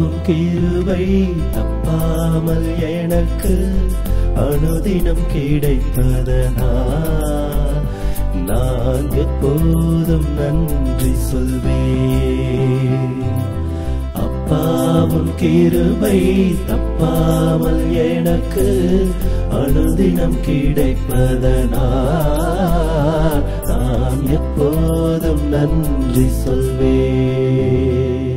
அப்பாவும் கிருபை தப்பாமல் எனக்கு அனுதினம் கிடைப்பதனா நான் எப்போதும் நன்றி சொல்வேன் அப்பாவும் கிருபை தப்பாமல் எனக்கு அனுதினம் கிடைப்பதனா நான் எப்போதும் நன்றி சொல்வேன்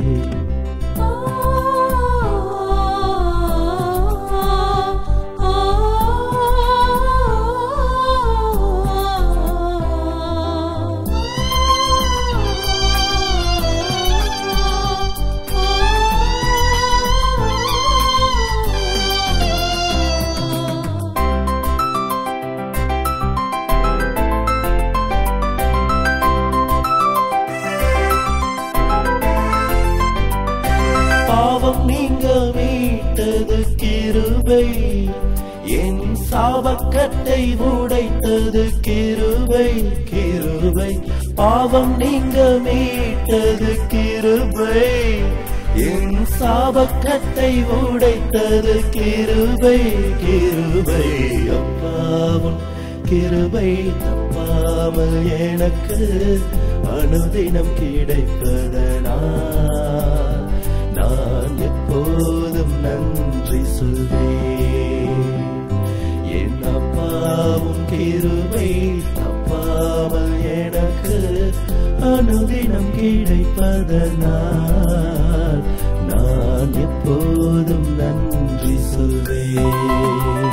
பாவம் நீங்க மீட்டது கிருபை என் சாபக்கட்டை உடைத்தது கிருபை கிருபை பாவம் நீங்க மீட்டது கிருபை என் சாபக்கட்டை உடைத்தது கிருபை கிருபை அப்பாவும் கிருபை தப்பாமல் எனக்கு அனுதினம் கிடைப்பதனா நான் எப்போதும் நன்றி சொல்வேன் என் அப்பாவும் கிருபை தப்பாமல் எனக்கு அனுதினம் கிடைப்பதனால் நான் எப்போதும் நன்றி சொல்வேன்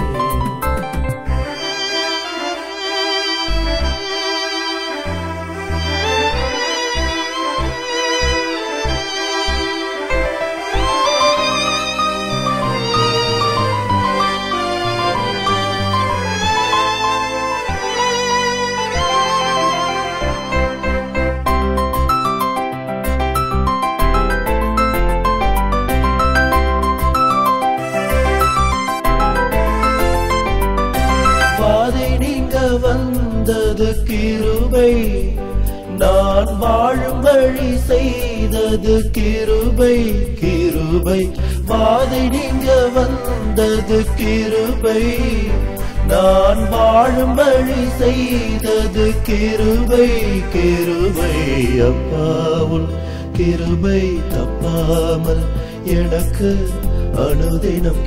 பாதை நீங்க வந்தது கிருபை நான் வாழும் வழி செய்தது கிருபை கிருபை பாதை நீங்க வந்தது கிருபை நான் வாழும் வழி செய்தது கிருபை கிருபை அப்பாவுள் கிருபை தப்பாமல் எனக்கு அனுதினம்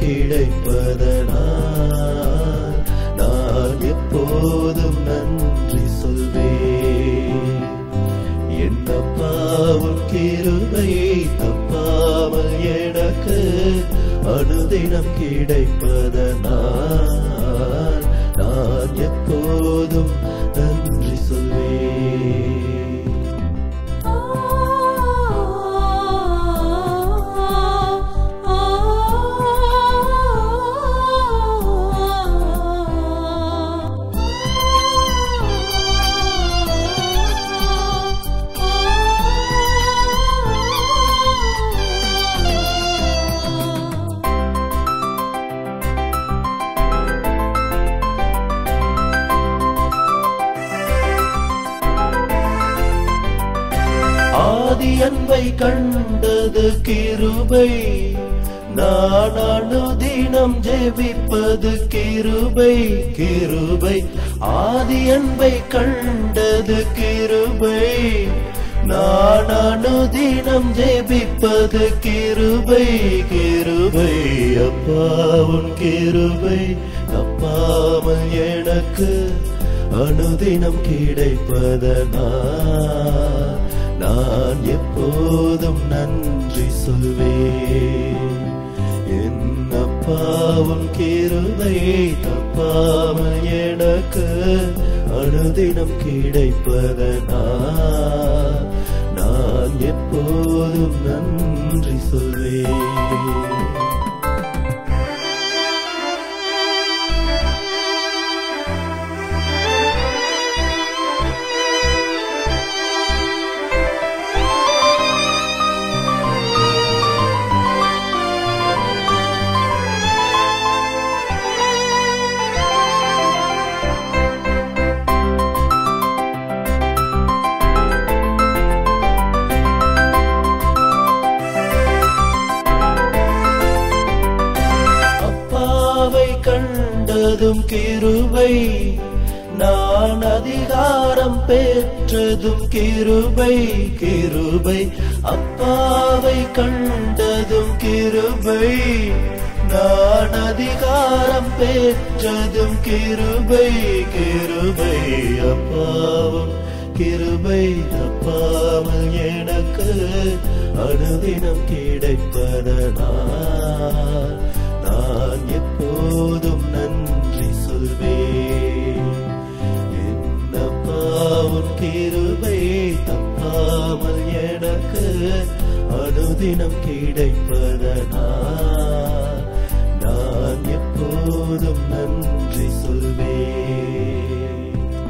கிடைப்பதனால் நான் எப்போதும் நன்றி சொல்வேன் என் அப்பாவும் கிருபை தப்பாமல் எனக்கு அனுதினம் கிடைப்பதனால் நான் எப்போதும் நன்றி சொல்வேன் ஆதி அன்பை கண்டது கிருபை நான் அனுதினம் ஜெபிப்பது கிருபை கிருபை ஆதி அன்பை கண்டது கிருபை நான் அனுதினம் ஜெபிப்பது கிருபை கிருபை அப்பாவும் கிருபை தப்பாமல் எனக்கு அனுதினம் கிடைப்பதனா நான் எப்போதும் நன்றி சொல்வேன் என் அப்பாவும் கிருபை தப்பாமல் எனக்கு அனுதினம் கிடைப்பதனா நான் எப்போதும் நன்றி சொல்வேன் கண்டதும் கிருபை நான் அதிகாரம் பெற்றதும் கிருபை கிருபை அப்பாவை கண்டதும் கிருபை நான் அதிகாரம் பெற்றதும் கிருபை கிருபை அப்பாவும் கிருபை தப்பாமல் எனக்கு அனுதினம் கிடைப்பதனால் நான் எப்போதும் நன்றி சொல்வேன் என்னப்பாவும் கிருபை தப்பாமல் எனக்கு அனுதினம் கிடைப்பதனால் நான் எப்போதும் நன்றி சொல்வேன்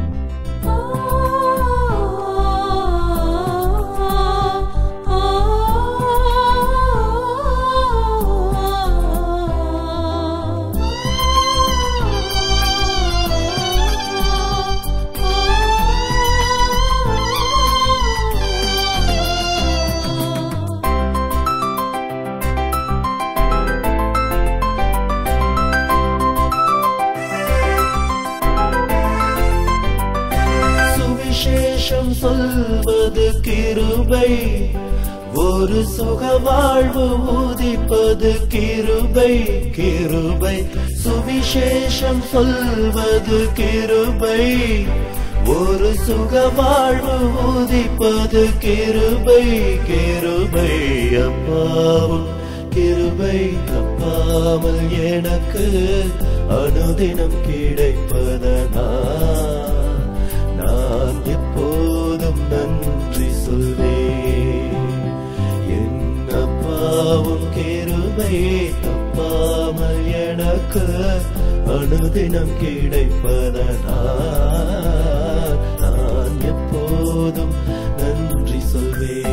சுவிசேஷம் சொல்வது கிருபை ஒரு சுக வாழ்வு உதிப்பது கிருபை கிருபை சுவிசேஷம் சொல்வது கிருபை ஒரு சுக வாழ்வு உதிப்பது கிருபை கிருபை அப்பாவும் கிருபை தப்பாமல் எனக்கு அனுதினம் கிடைப்பதனால் நான் எப்போதும் நன்றி சொல்வேன் என் அப்பாவும் கிருபை தப்பாமல் எனக்கு அனுதினம் கிடைப்பதனால் நான் எப்போதும் நன்றி சொல்வேன்